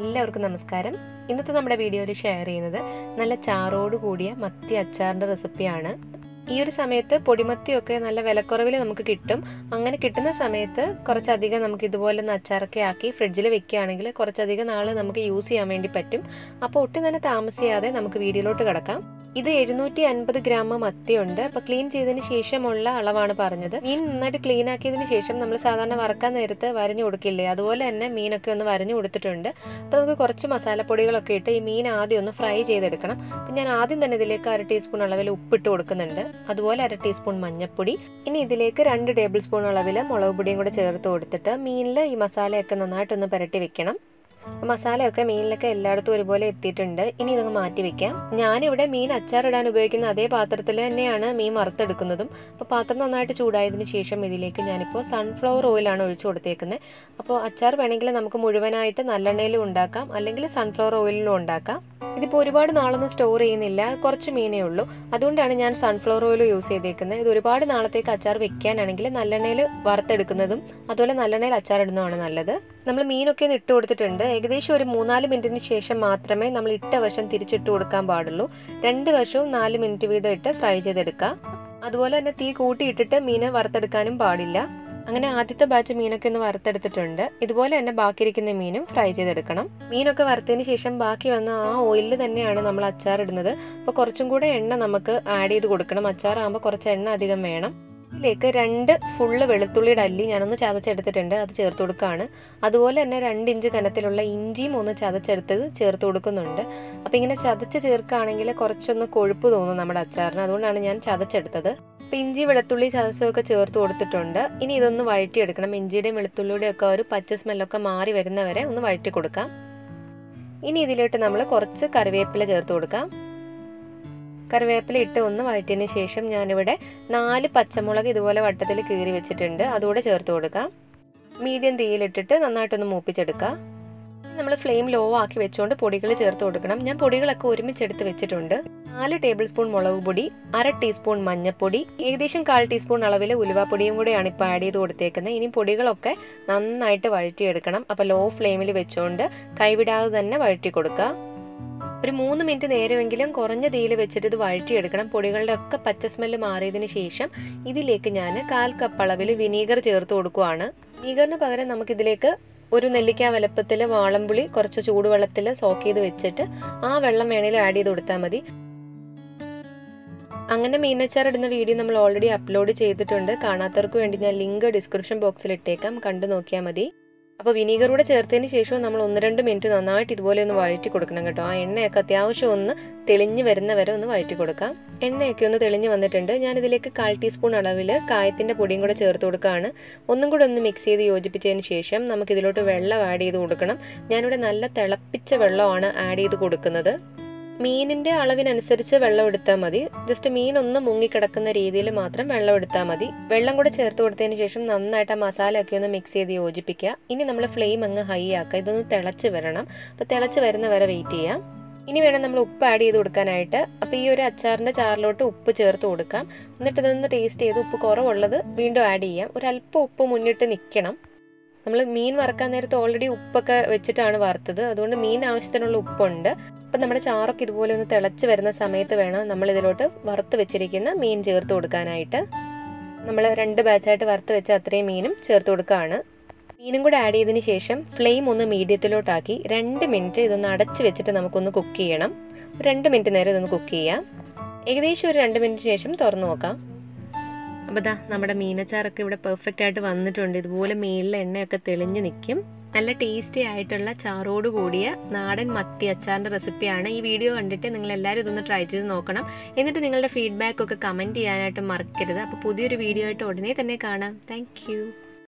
എല്ലാവർക്കും നമസ്കാരം ഇന്നത്തെ നമ്മുടെ വീഡിയോയിൽ ഷെയർ ചെയ്യുന്നത് നല്ല ചാറോട് കൂടിയ മത്തി അച്ചാറിൻ്റെ റെസിപ്പിയാണ് ഈ ഒരു സമയത്ത് പൊടിമത്തിയൊക്കെ നല്ല വിലക്കുറവിൽ നമുക്ക് കിട്ടും അങ്ങനെ കിട്ടുന്ന സമയത്ത് കുറച്ചധികം നമുക്ക് ഇതുപോലെ ഒന്ന് അച്ചാറൊക്കെ ആക്കി ഫ്രിഡ്ജിൽ വെക്കുകയാണെങ്കിൽ കുറച്ചധികം നാൾ നമുക്ക് യൂസ് ചെയ്യാൻ വേണ്ടി പറ്റും അപ്പോൾ ഒട്ടും തന്നെ താമസിയാതെ നമുക്ക് വീഡിയോയിലോട്ട് കിടക്കാം ഇത് എഴുന്നൂറ്റി അൻപത് ഗ്രാം മത്തിയുണ്ട് അപ്പൊ ക്ലീൻ ചെയ്തതിന് ശേഷമുള്ള അളവാണ് പറഞ്ഞത് മീൻ നന്നായിട്ട് ക്ലീൻ ആക്കിയതിന് ശേഷം നമ്മൾ സാധാരണ വറക്കാൻ നേരത്ത് വരഞ്ഞു കൊടുക്കില്ലേ അതുപോലെ തന്നെ മീനൊക്കെ ഒന്ന് വരഞ്ഞു കൊടുത്തിട്ടുണ്ട് അപ്പോൾ നമുക്ക് കുറച്ച് മസാലപ്പൊടികളൊക്കെ ഇട്ട് ഈ മീൻ ആദ്യം ഒന്ന് ഫ്രൈ ചെയ്തെടുക്കണം അപ്പം ഞാൻ ആദ്യം തന്നെ ഇതിലേക്ക് അര ടീസ്പൂൺ അളവിൽ ഉപ്പിട്ട് കൊടുക്കുന്നുണ്ട് അതുപോലെ അര ടീസ്പൂൺ മഞ്ഞൾപ്പൊടി ഇനി ഇതിലേക്ക് രണ്ട് ടേബിൾ സ്പൂൺ അളവിൽ മുളക് പൊടിയും കൂടെ ചേർത്ത് കൊടുത്തിട്ട് മീനിൽ ഈ മസാലയൊക്കെ നന്നായിട്ടൊന്ന് പുരട്ടി വെക്കണം മസാലയൊക്കെ മീനിലൊക്കെ എല്ലായിടത്തും ഒരുപോലെ എത്തിയിട്ടുണ്ട് ഇനി ഇതങ്ങ് മാറ്റി വെക്കാം ഞാനിവിടെ മീൻ അച്ചാറിടാൻ ഉപയോഗിക്കുന്ന അതേ പാത്രത്തിൽ തന്നെയാണ് മീൻ വറുത്തെടുക്കുന്നതും അപ്പോൾ പാത്രം നന്നായിട്ട് ചൂടായതിന് ശേഷം ഇതിലേക്ക് ഞാനിപ്പോൾ സൺഫ്ലവർ ഓയിലാണ് ഒഴിച്ചു കൊടുത്തേക്കുന്നത് അപ്പോൾ അച്ചാർ വേണമെങ്കിൽ നമുക്ക് മുഴുവനായിട്ട് നല്ലെണ്ണയിലും ഉണ്ടാക്കാം അല്ലെങ്കിൽ സൺഫ്ലവർ ഓയിലിലും ഉണ്ടാക്കാം ഇതിപ്പോൾ ഒരുപാട് നാളൊന്നും സ്റ്റോർ ചെയ്യുന്നില്ല കുറച്ച് മീനേ ഉള്ളൂ അതുകൊണ്ടാണ് ഞാൻ സൺഫ്ലവർ ഓയിൽ യൂസ് ചെയ്തേക്കുന്നത് ഇത് ഒരുപാട് നാളത്തേക്ക് അച്ചാർ വെക്കാനാണെങ്കിൽ നല്ലെണ്ണയിൽ വറുത്തെടുക്കുന്നതും അതുപോലെ നല്ലെണ്ണയിൽ അച്ചാർ ഇടുന്നതാണ് നല്ലത് നമ്മൾ മീനൊക്കെ ഒന്ന് ഇട്ട് കൊടുത്തിട്ടുണ്ട് ഏകദേശം ഒരു മൂന്നാല് മിനിറ്റിന് ശേഷം മാത്രമേ നമ്മൾ ഇട്ട വശം തിരിച്ചിട്ട് കൊടുക്കാൻ പാടുള്ളൂ രണ്ട് വശവും നാല് മിനിറ്റ് വീതം ഇട്ട് ഫ്രൈ ചെയ്തെടുക്കുക അതുപോലെ തന്നെ തീ കൂട്ടിയിട്ടിട്ട് മീൻ വറുത്തെടുക്കാനും പാടില്ല അങ്ങനെ ആദ്യത്തെ ബാച്ച് മീനൊക്കെ ഒന്ന് വറുത്തെടുത്തിട്ടുണ്ട് ഇതുപോലെ തന്നെ ബാക്കിയിരിക്കുന്ന മീനും ഫ്രൈ ചെയ്തെടുക്കണം മീനൊക്കെ വറുത്തതിന് ശേഷം ബാക്കി വന്ന ആ ഓയിലിൽ തന്നെയാണ് നമ്മൾ അച്ചാർ ഇടുന്നത് അപ്പോൾ കുറച്ചും കൂടെ എണ്ണ നമുക്ക് ആഡ് ചെയ്ത് കൊടുക്കണം അച്ചാറാകുമ്പോൾ കുറച്ച് എണ്ണ അധികം വേണം ഇതിലേക്ക് രണ്ട് ഫുള്ള് വെളുത്തുള്ളിയുടെ അല്ലി ഞാനൊന്ന് ചതച്ചെടുത്തിട്ടുണ്ട് അത് ചേർത്ത് കൊടുക്കുകയാണ് അതുപോലെ തന്നെ രണ്ട് ഇഞ്ച് കനത്തിലുള്ള ഇഞ്ചിയും ഒന്ന് ചതച്ചെടുത്തത് ചേർത്ത് കൊടുക്കുന്നുണ്ട് അപ്പോൾ ഇങ്ങനെ ചതച്ച് ചേർക്കുകയാണെങ്കിൽ കുറച്ചൊന്ന് കൊഴുപ്പ് തോന്നും നമ്മുടെ അച്ചാറിന് അതുകൊണ്ടാണ് ഞാൻ ചതച്ചെടുത്തത് അപ്പോൾ ഇഞ്ചി വെളുത്തുള്ളി ചതച്ചതൊക്കെ ചേർത്ത് കൊടുത്തിട്ടുണ്ട് ഇനി ഇതൊന്ന് വഴറ്റിയെടുക്കണം ഇഞ്ചിയുടെയും വെളുത്തുള്ളിയുടെയും ഒക്കെ ഒരു പച്ച സ്മെല്ലൊക്കെ മാറി വരുന്നവരെ ഒന്ന് വഴറ്റി കൊടുക്കാം ഇനി ഇതിലോട്ട് നമ്മൾ കുറച്ച് കറിവേപ്പില ചേർത്ത് കൊടുക്കാം കറിവേപ്പില ഇട്ട് ഒന്ന് വഴറ്റിയതിന് ശേഷം ഞാനിവിടെ നാല് പച്ചമുളക് ഇതുപോലെ വട്ടത്തിൽ കീറി വെച്ചിട്ടുണ്ട് അതുകൂടെ ചേർത്ത് കൊടുക്കാം മീഡിയം തീയിലിട്ടിട്ട് നന്നായിട്ടൊന്ന് മൂപ്പിച്ചെടുക്കാം നമ്മൾ ഫ്ലെയിം ലോ ആക്കി വെച്ചുകൊണ്ട് പൊടികൾ ചേർത്ത് കൊടുക്കണം ഞാൻ പൊടികളൊക്കെ ഒരുമിച്ചെടുത്ത് വെച്ചിട്ടുണ്ട് നാല് ടേബിൾ സ്പൂൺ മുളക് പൊടി അര ടീസ്പൂൺ മഞ്ഞൾപ്പൊടി ഏകദേശം കാൽ ടീസ്പൂൺ അളവിൽ ഉലുവാപ്പൊടിയും കൂടെയാണ് ഇപ്പോൾ ആഡ് ചെയ്ത് കൊടുത്തേക്കുന്നത് ഇനി പൊടികളൊക്കെ നന്നായിട്ട് വഴറ്റിയെടുക്കണം അപ്പോൾ ലോ ഫ്ലെയിമിൽ വെച്ചുകൊണ്ട് കൈവിടാതെ തന്നെ വഴറ്റി കൊടുക്കുക ഒരു മൂന്ന് മിനിറ്റ് നേരമെങ്കിലും കുറഞ്ഞ തീയിൽ വെച്ചിട്ട് ഇത് വഴറ്റിയെടുക്കണം പൊടികളുടെ ഒക്കെ പച്ച സ്മെല്ല് മാറിയതിന് ശേഷം ഇതിലേക്ക് ഞാൻ കാൽ കപ്പ് അളവിൽ വിനീഗർ ചേർത്ത് കൊടുക്കുവാണ് വിനീഗറിന് പകരം നമുക്കിതിലേക്ക് ഒരു നെല്ലിക്ക വലുപ്പത്തിൽ വാളംപുളി കുറച്ച് ചൂടുവെള്ളത്തിൽ സോക്ക് ചെയ്ത് വെച്ചിട്ട് ആ വെള്ളം വേണേലും ആഡ് ചെയ്ത് കൊടുത്താൽ മതി അങ്ങനെ മീനച്ചാർ ഇടുന്ന വീഡിയോ നമ്മൾ ഓൾറെഡി അപ്ലോഡ് ചെയ്തിട്ടുണ്ട് കാണാത്തവർക്ക് വേണ്ടി ഞാൻ ലിങ്ക് ഡിസ്ക്രിപ്ഷൻ ബോക്സിൽ ഇട്ടേക്കാം കണ്ടു നോക്കിയാൽ മതി അപ്പോൾ വിനീഗർ കൂടെ ചേർത്തതിന് ശേഷം നമ്മൾ ഒന്ന് രണ്ട് മിനിറ്റ് നന്നായിട്ട് ഇതുപോലെ ഒന്ന് വഴറ്റി കൊടുക്കണം കേട്ടോ ആ എണ്ണയൊക്കെ അത്യാവശ്യം ഒന്ന് തെളിഞ്ഞ് വരുന്ന വരെ ഒന്ന് വഴറ്റി കൊടുക്കാം എണ്ണയൊക്കെ ഒന്ന് തെളിഞ്ഞ് വന്നിട്ടുണ്ട് ഞാൻ ഇതിലേക്ക് കാൽ ടീസ്പൂൺ അളവിൽ കായത്തിൻ്റെ പൊടിയും കൂടെ ചേർത്ത് കൊടുക്കുകയാണ് ഒന്നും കൂടെ ഒന്ന് മിക്സ് ചെയ്ത് യോജിപ്പിച്ചതിന് ശേഷം നമുക്ക് ഇതിലോട്ട് വെള്ളം ആഡ് ചെയ്ത് കൊടുക്കണം ഞാനിവിടെ നല്ല തിളപ്പിച്ച വെള്ളമാണ് ആഡ് ചെയ്ത് കൊടുക്കുന്നത് മീനിന്റെ അളവിനനുസരിച്ച് വെള്ളം എടുത്താൽ മതി ജസ്റ്റ് മീൻ ഒന്ന് മുങ്ങിക്കിടക്കുന്ന രീതിയിൽ മാത്രം വെള്ളം എടുത്താൽ മതി വെള്ളം കൂടെ ചേർത്ത് കൊടുത്തതിന് ശേഷം നന്നായിട്ട് ആ മസാല ഒക്കെ ഒന്ന് മിക്സ് ചെയ്ത് യോജിപ്പിക്കുക ഇനി നമ്മൾ ഫ്ലെയിം അങ്ങ് ഹൈ ആക്കുക ഇതൊന്ന് തിളച്ച് വരണം അപ്പോൾ തിളച്ച് വരുന്ന വരെ വെയിറ്റ് ചെയ്യാം ഇനി വേണം നമ്മൾ ഉപ്പ് ആഡ് ചെയ്ത് കൊടുക്കാനായിട്ട് അപ്പോൾ ഈ ഒരു അച്ചാറിൻ്റെ ചാറിലോട്ട് ഉപ്പ് ചേർത്ത് കൊടുക്കാം എന്നിട്ട് ഇതൊന്ന് ടേസ്റ്റ് ചെയ്ത് ഉപ്പ് കുറവുള്ളത് വീണ്ടും ആഡ് ചെയ്യാം ഒരു അല്പം ഉപ്പ് മുന്നിട്ട് നിൽക്കണം നമ്മൾ മീൻ വറക്കാൻ നേരത്ത് ഓൾറെഡി ഉപ്പൊക്കെ വെച്ചിട്ടാണ് വറുത്തത് അതുകൊണ്ട് മീൻ ആവശ്യത്തിനുള്ള ഉപ്പുണ്ട് അപ്പം നമ്മുടെ ചാറൊക്കെ ഇതുപോലെ ഒന്ന് തിളച്ച് വരുന്ന സമയത്ത് വേണം നമ്മൾ ഇതിലോട്ട് വറുത്ത് വെച്ചിരിക്കുന്ന മീൻ ചേർത്ത് കൊടുക്കാനായിട്ട് നമ്മൾ രണ്ട് ബാച്ചായിട്ട് വറുത്ത് വെച്ച അത്രയും മീനും ചേർത്ത് കൊടുക്കുകയാണ് മീനും കൂടെ ആഡ് ചെയ്തതിന് ശേഷം ഫ്ലെയിം ഒന്ന് മീഡിയത്തിലോട്ടാക്കി രണ്ട് മിനിറ്റ് ഇതൊന്ന് അടച്ച് വെച്ചിട്ട് നമുക്കൊന്ന് കുക്ക് ചെയ്യണം രണ്ട് മിനിറ്റ് നേരം ഇതൊന്ന് കുക്ക് ചെയ്യാം ഏകദേശം ഒരു രണ്ട് മിനിറ്റ് ശേഷം തുറന്നു നോക്കാം അപ്പോൾ ദാ നമ്മുടെ മീനച്ചാറൊക്കെ ഇവിടെ പെർഫെക്റ്റ് ആയിട്ട് വന്നിട്ടുണ്ട് ഇതുപോലെ മേളിലെ എണ്ണയൊക്കെ തെളിഞ്ഞ് നിൽക്കും നല്ല ടേസ്റ്റി ആയിട്ടുള്ള ചാറോട് കൂടിയ നാടൻ മത്തി അച്ചാറിൻ്റെ റെസിപ്പിയാണ് ഈ വീഡിയോ കണ്ടിട്ട് നിങ്ങൾ എല്ലാവരും ഇതൊന്ന് ട്രൈ ചെയ്ത് നോക്കണം എന്നിട്ട് നിങ്ങളുടെ ഫീഡ്ബാക്ക് ഒക്കെ കമൻറ്റ് ചെയ്യാനായിട്ട് മറക്കരുത് അപ്പോൾ പുതിയൊരു വീഡിയോ ആയിട്ട് ഉടനെ തന്നെ കാണാം താങ്ക്